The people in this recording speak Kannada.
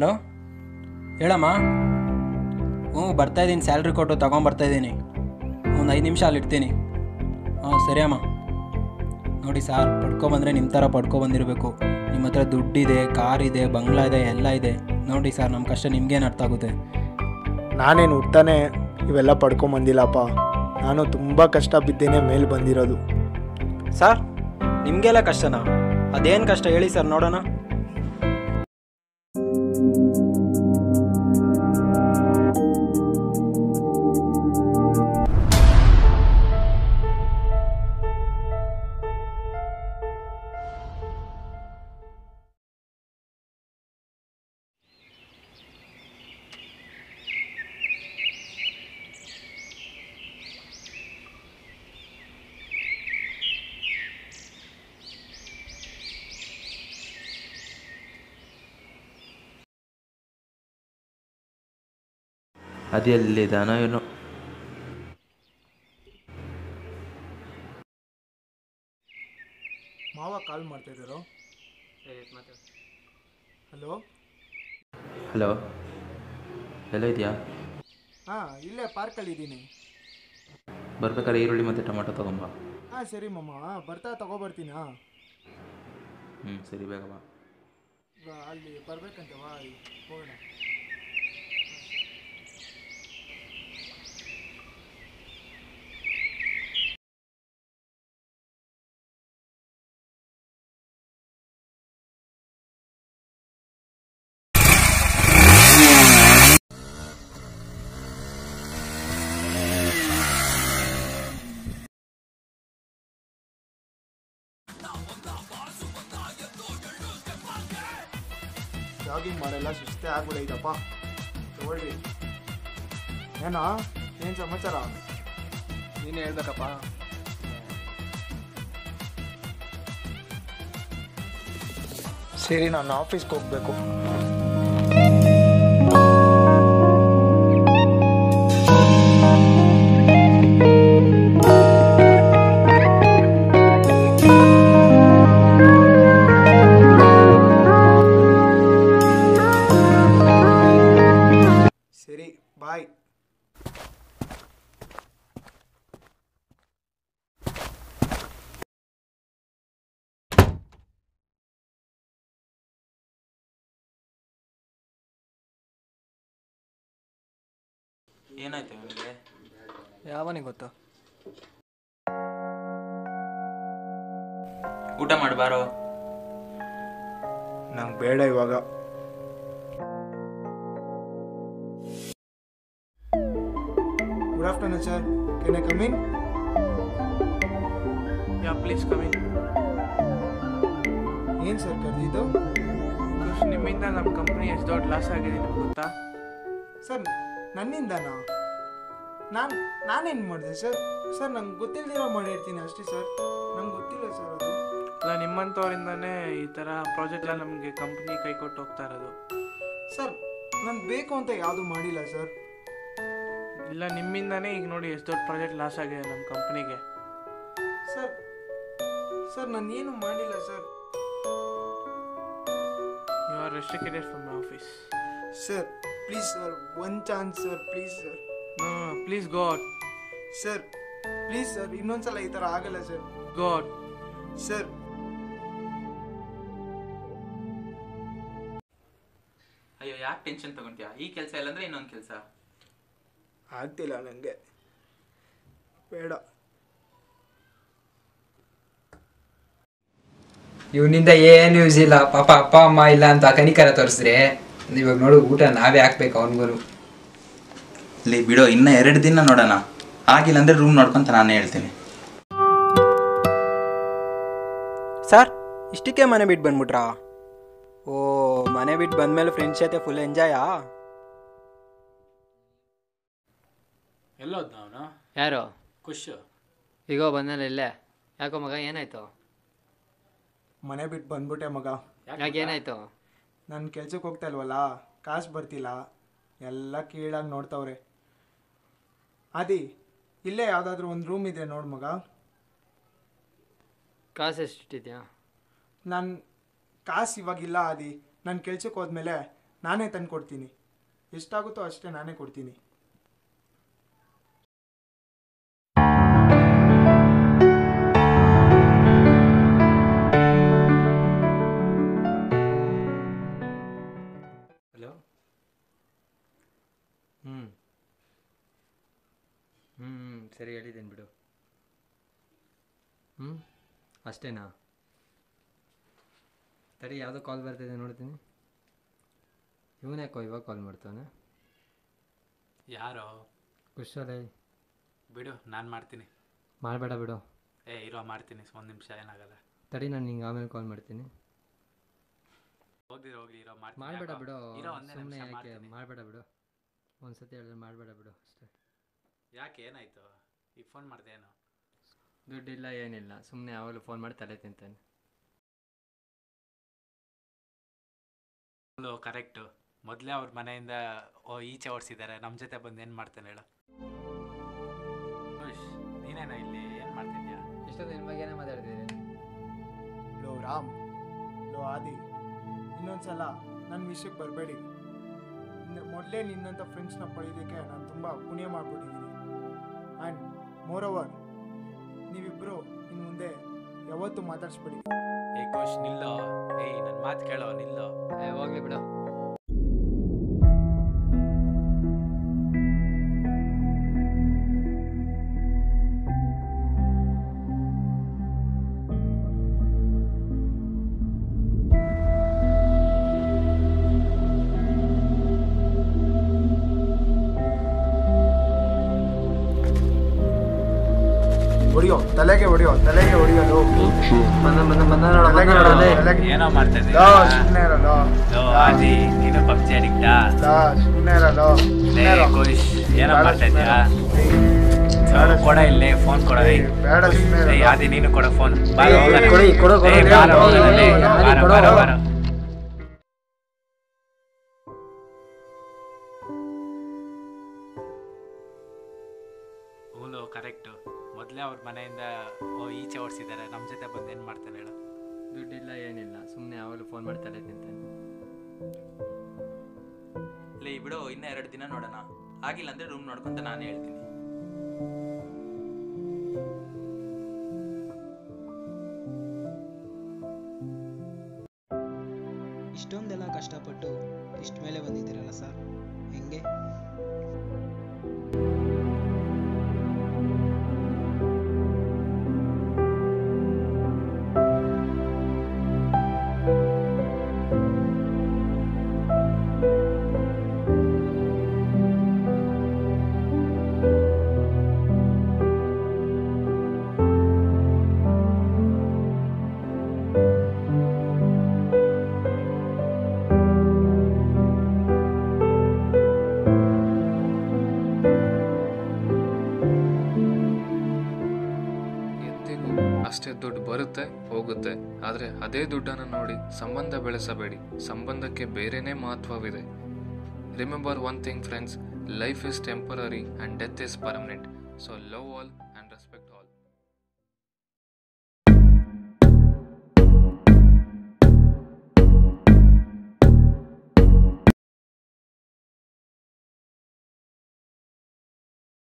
ಹಲೋ ಹೇಳಮ್ಮ ಹ್ಞೂ ಬರ್ತಾಯಿದ್ದೀನಿ ಸ್ಯಾಲ್ರಿ ಕೊಟ್ಟು ತೊಗೊಂಬರ್ತಾಯಿದ್ದೀನಿ ಒಂದು ಐದು ನಿಮಿಷ ಅಲ್ಲಿ ಇರ್ತೀನಿ ಹಾಂ ಸರಿ ಅಮ್ಮ ನೋಡಿ ಸಾರ್ ಪಡ್ಕೊಬಂದರೆ ನಿಮ್ಮ ಥರ ಪಡ್ಕೊಬಂದಿರಬೇಕು ನಿಮ್ಮ ಹತ್ರ ದುಡ್ಡಿದೆ ಕಾರ್ ಇದೆ ಬಂಗ್ಲಾ ಇದೆ ಎಲ್ಲ ಇದೆ ನೋಡಿ ಸರ್ ನಮ್ಮ ಕಷ್ಟ ನಿಮ್ಗೇನು ಅರ್ಥ ಆಗುತ್ತೆ ನಾನೇನು ಹುಟ್ಟಾನೆ ಇವೆಲ್ಲ ಪಡ್ಕೊಂಬಂದಿಲ್ಲಪ್ಪ ನಾನು ತುಂಬ ಕಷ್ಟ ಬಿದ್ದೇನೆ ಮೇಲೆ ಬಂದಿರೋದು ಸರ್ ನಿಮಗೆಲ್ಲ ಕಷ್ಟನಾ ಅದೇನು ಕಷ್ಟ ಹೇಳಿ ಸರ್ ನೋಡೋಣ ಅದು ಎಲ್ಲಿದಾನೋ ಏನೋ ಮಾವ ಕಾಲ್ ಮಾಡ್ತಾಯಿದ್ದಾರೋ ಹಲೋ ಹಲೋ ಎಲ್ಲೋ ಇದೆಯಾ ಹಾಂ ಇಲ್ಲೇ ಪಾರ್ಕಲ್ಲಿದ್ದೀನಿ ಬರ್ಬೇಕಾದ್ರೆ ಈರುಳ್ಳಿ ಮತ್ತು ಟೊಮೆಟೊ ತೊಗೊಂಬ ಹಾಂ ಸರಿ ಮಮ್ಮ ಹಾಂ ಬರ್ತಾ ತಗೊಬರ್ತೀನಿ ಹಾಂ ಹ್ಞೂ ಸರಿ ಬೇಗ ಬಾ ಅಲ್ಲಿ ಬರ್ಬೇಕಂತ ವಾ ಹೋಗೋಣ ಜಾಗಿಂಗ್ ಮಾಡೆಲ್ಲ ಸುಸ್ತೇ ಆಗ್ಬಿಡೈತಪ್ಪ ತಗೊಳ್ರಿ ಏನಾ ಏನು ಸಮಾಚಾರ ನೀನು ಹೇಳ್ಬೇಕಪ್ಪ ಸರಿ ನಾನು ಆಫೀಸ್ಗೆ ಹೋಗ್ಬೇಕು ಸರಿ ಬಾಯ್ ಏನಾಯ್ತು ಇವನಿಗೆ ಯಾವನಿಗೆ ಗೊತ್ತು ಊಟ ಮಾಡಬಾರೋ ನಂಗೆ ಬೇಡ ಇವಾಗ good afternoon sir can I come in yeah please coming ಏನು ಸರ್ ಕರೆದಿದ್ದು ಖುಷ್ ನಿಮ್ಮಿಂದ ನಮ್ಮ ಕಂಪ್ನಿ ಎಷ್ಟು ದೊಡ್ಡ ಲಾಸ್ ಆಗಿದೆ ನಿಮ್ಗೆ ಗೊತ್ತಾ ಸರ್ ನನ್ನಿಂದನಾ ನಾನು ನಾನೇನು ಮಾಡಿದೆ ಸರ್ ಸರ್ ನಂಗೆ ಗೊತ್ತಿಲ್ದಿರೋ ಮಾಡಿರ್ತೀನಿ ಅಷ್ಟೇ ಸರ್ ನಂಗೆ ಗೊತ್ತಿಲ್ಲ ಸರ್ ಅದು ಅಲ್ಲ ನಿಮ್ಮಂಥವ್ರಿಂದನೇ ಈ ಥರ ಪ್ರಾಜೆಕ್ಟ್ ಎಲ್ಲ ನಮಗೆ ಕಂಪ್ನಿ ಕೈ ಕೊಟ್ಟು ಹೋಗ್ತಾ ಇರೋದು ಸರ್ ನಾನು ಬೇಕು ಅಂತ ಯಾವುದು ಮಾಡಿಲ್ಲ ಸರ್ ಇಲ್ಲ ನಿಮ್ಮಿಂದನೇ ಈಗ ನೋಡಿ ಎಷ್ಟು ದೊಡ್ಡ ಪ್ರಾಜೆಕ್ಟ್ ಲಾಸ್ ಆಗಿದೆ ನಮ್ಮ ಕಂಪ್ನಿಗೆ ಸರ್ ಸರ್ ನಾನು ಏನು ಮಾಡಿಲ್ಲ sir you are restricted from my office sir please sir one chance sir please sir no please God sir please sir ಇನ್ನೊಂದ್ಸಲ ಈ ಥರ ಆಗಲ್ಲ ಸರ್ ಗಾಡ್ ಸರ್ ಅಯ್ಯೋ ಯಾಕೆ ಟೆನ್ಷನ್ ತಗೊಂತೀಯ ಈ ಕೆಲಸ ಇಲ್ಲಾಂದ್ರೆ ಇನ್ನೊಂದು ಕೆಲಸ ಆಗ್ತಿಲ್ಲ ನನಗೆ ಬೇಡ ಇವನಿಂದ ಏನು ಯೂಸ್ ಇಲ್ಲ ಪಾಪ ಅಪ್ಪ ಅಮ್ಮ ಇಲ್ಲ ಅಂತ ಕನಿಕರ ತೋರಿಸಿದ್ರೆ ಇವಾಗ ನೋಡು ಊಟ ನಾವೇ ಹಾಕ್ಬೇಕು ಅವನಿಗೂ ಇಲ್ಲಿ ಬಿಡೋ ಇನ್ನ ಎರಡು ದಿನ ನೋಡೋಣ ಆಗಿಲ್ಲ ಅಂದ್ರೆ ರೂಮ್ ನೋಡ್ಕೊಂತ ನಾನೇ ಹೇಳ್ತೀನಿ ಸರ್ ಇಷ್ಟಕ್ಕೆ ಮನೆ ಬಿಟ್ಟು ಬಂದ್ಬಿಟ್ರಾ ಓ ಮನೆ ಬಿಟ್ಟು ಬಂದಮೇಲೆ ಫ್ರೆಂಡ್ಸ್ ಜೊತೆ ಫುಲ್ ಎಂಜಾಯಾ ಎಲ್ಲೋದ್ನ ಅವನು ಯಾರು ಖುಷ್ ಈಗ ಬಂದಲ್ಲ ಇಲ್ಲೇ ಯಾಕೋ ಮಗ ಏನಾಯ್ತು ಮನೆ ಬಿಟ್ಟು ಬಂದ್ಬಿಟ್ಟೆ ಮಗ ಯಾಕೆ ಏನಾಯ್ತು ನಾನು ಕೆಲ್ಸಕ್ಕೆ ಹೋಗ್ತಾ ಇಲ್ವಲ್ಲ ಕಾಸು ಬರ್ತಿಲ್ಲ ಎಲ್ಲ ಕೀಳಾಗಿ ನೋಡ್ತವ್ರೆ ಆದಿ ಇಲ್ಲೇ ಯಾವುದಾದ್ರೂ ಒಂದು ರೂಮ್ ಇದೆ ನೋಡು ಮಗ ಕಾಸು ಎಷ್ಟಿಟ್ಟಿದ್ಯಾ ನಾನು ಕಾಸು ಇವಾಗಿಲ್ಲ ಆದಿ ನಾನು ಕೆಲ್ಸಕ್ಕೆ ಹೋದ್ಮೇಲೆ ನಾನೇ ತಂದು ಕೊಡ್ತೀನಿ ಎಷ್ಟಾಗುತ್ತೋ ಅಷ್ಟೇ ನಾನೇ ಕೊಡ್ತೀನಿ ಹಲೋ ಹ್ಞೂ ಹ್ಞೂ ಹ್ಞೂ ಸರಿ ಹೇಳಿದ್ದೀನಿ ಬಿಡು ಹ್ಞೂ ಅಷ್ಟೇನಾ ತಡಿ ಯಾವುದೋ ಕಾಲ್ ಬರ್ತಿದೆ ನೋಡ್ತೀನಿ ಇವನ್ಯಾಕೋ ಇವಾಗ ಕಾಲ್ ಮಾಡ್ತಾನೆ ಯಾರೋ ಖುಷಾಲೇ ಬಿಡು ನಾನು ಮಾಡ್ತೀನಿ ಮಾಡಬೇಡ ಬಿಡು ಏ ಇರೋ ಮಾಡ್ತೀನಿ ಒಂದು ನಿಮಿಷ ಏನಾಗಲ್ಲ ತಡಿ ನಾನು ನಿಂಗೆ ಆಮೇಲೆ ಕಾಲ್ ಮಾಡ್ತೀನಿ ಹೋಗ್ಲಿ ಹೋಗ್ಲಿ ಇರೋ ಮಾಡ್ತೀನಿ ಮಾಡಬೇಡ ಯಾಕೋ? ಬಿಡು ಇರೋ ಒಂದೇ ಸುಮ್ಮನೆ ನಿಮಿಷ ಯಾಕೆ ಮಾಡ್ತೀನಿ ಮಾಡಬೇಡ ಬಿಡು ಒಂದು ಸತಿ ಹೇಳಿದ್ರೆ ಮಾಡಬೇಡ ಬಿಡು ಅಷ್ಟೇ ಯಾಕೆ ಏನಾಯ್ತು ಈಗ ಫೋನ್ ಮಾಡಿದೆ ಏನು ದುಡ್ಡಿಲ್ಲ ಏನಿಲ್ಲ ಸುಮ್ಮನೆ ಯಾವಾಗಲೂ ಫೋನ್ ಮಾಡಿ ತಲೆ ತಿಂತಾನೆ ಫುಲ್ಲು ಕರೆಕ್ಟು ಮೊದಲೇ ಅವ್ರ ಮನೆಯಿಂದ ಓ ಈಚೆ ಓಡಿಸಿದ್ದಾರೆ ನಮ್ಮ ಜೊತೆ ಬಂದು ಏನು ಮಾಡ್ತಾನೆ ಹೇಳು ಖುಷ್ ನೀನೇನೋ ಇಲ್ಲಿ ಏನು ಮಾಡ್ತಿದ್ಯಾ ಇಷ್ಟೊಂದು ನಿನ್ನ ಬಗ್ಗೆನೇ ಮಾತಾಡ್ತಿದ್ದೀನಿ ಲೋ ರಾಮ್ ಲೋ ಆದಿ ಇನ್ನೊಂದ್ಸಲ ನನ್ನ ವಿಷಯಕ್ಕೆ ಬರಬೇಡಿ ಮೊದಲೇ ನಿನ್ನಂಥ ಫ್ರೆಂಡ್ಸ್ನ ಪಡೆಯೋದಕ್ಕೆ ನಾನು ತುಂಬ ಪುಣ್ಯ ಮಾಡಿಬಿಟ್ಟಿದ್ದೀನಿ ಆ್ಯಂಡ್ ಮೋರ್ ಓವರ್ ನೀವಿಬ್ಬರು ಇನ್ನು ಮುಂದೆ ಯಾವತ್ತೂ ಮಾತಾಡಿಸ್ಬೇಡಿ ಏ ಖುಷ್ ನಿಲ್ಲೋ ಏಯ್ ನನ್ನ ಮಾತು ಕೇಳೋ ನಿಲ್ಲೋ ಏ ಹೋಗ್ಲಿ ಬಿಡು ಹೊಡಿಯೋ ತಲೆಗೆ ಹೊಡಿಯೋ ತಲೆಗೆ ಹೊಡಿಯೋದು ತಲೆಗೆ ಹೊಡಿಯೋ, ತಲೆಗೆ- ಏನೋ ಮಾಡ್ತಾ ಲೋ, ಸುಮ್ನೆ ಇರಲ್ಲೋ. ಲೋ ಆದಿ ನೀನು ಪಬ್ಜಿ ಅಡಿಕ್ಟಾ ಲೋ, ಸುಮ್ನೆ ಇರಲ್ಲೋ. ಸುಮ್ನೆ ಲೇ ಇರೋ. ಖುಷ್ ಏನೋ ಬೇಡ, ಮಾಡ್ತಾ ಸುಮ್ನೆ ಇದ್ಯಾ ಇರೋ. ಬೇಡ, ಕೊಡ ಇಲ್ಲಿ ಫೋನ್ ಕೊಡ ಏಯ್ ಬೇಡ ಸುಮ್ನೆ ಇರೋ. ಏಯ್ ಆದಿ ನೀನು ಕೊಡ ಫೋನ್ ಬಾರೋ ಏಯ್, ಹೋಗೋಣ. ಕೊಡಿ, ಕೊಡು, ಕೊಡು, ಏಯ್, ಲೇ, ಬಾರೋ ಲೋ, ಹೋಗೋಣ, ಲೋ, ಲೇ. ಲೋ, ಬಾರೋ, ಕೊಡು, ಬಾರೋ, ಕೊಡು. ಬಾರೋ. ಹೂಲು ಕರೆಕ್ಟು ಮೊದಲೇ ಅವ್ರ ಮನೆಯಿಂದ ಓ ಈಚೆ ಓಡಿಸಿದ್ದಾರೆ ನಮ್ಮ ಜೊತೆ ಬಂದು ಏನು ಮಾಡ್ತಾನೆ ಹೇಳು ದುಡ್ಡಿಲ್ಲ ಏನಿಲ್ಲ ಸುಮ್ಮನೆ ಯಾವಾಗಲೂ ಫೋನ್ ಮಾಡಿ ತಲೆ ತಿಂತಾನೆ ಲೇ ಬಿಡು ಇನ್ನೂ ಎರಡು ದಿನ ನೋಡೋಣ ಆಗಿಲ್ಲ ಅಂದರೆ ರೂಮ್ ನೋಡ್ಕೊಂತ ನಾನೇ ಹೇಳ್ತೀನಿ ಇಷ್ಟೊಂದೆಲ್ಲ ಕಷ್ಟಪಟ್ಟು ಇಷ್ಟ ಮೇಲೆ ಬಂದಿದ್ದೀರಲ್ಲ ಸರ್ ಹೆಂಗೆ ಎಂದಿಗೂ ಅಷ್ಟೇ ದುಡ್ಡು ಬರುತ್ತೆ ಹೋಗುತ್ತೆ ಆದರೆ ಅದೇ ದುಡ್ಡನ್ನು ನೋಡಿ ಸಂಬಂಧ ಬೆಳೆಸಬೇಡಿ ಸಂಬಂಧಕ್ಕೆ ಬೇರೆನೇ ಮಹತ್ವವಿದೆ remember one thing friends life is temporary and death is permanent so love all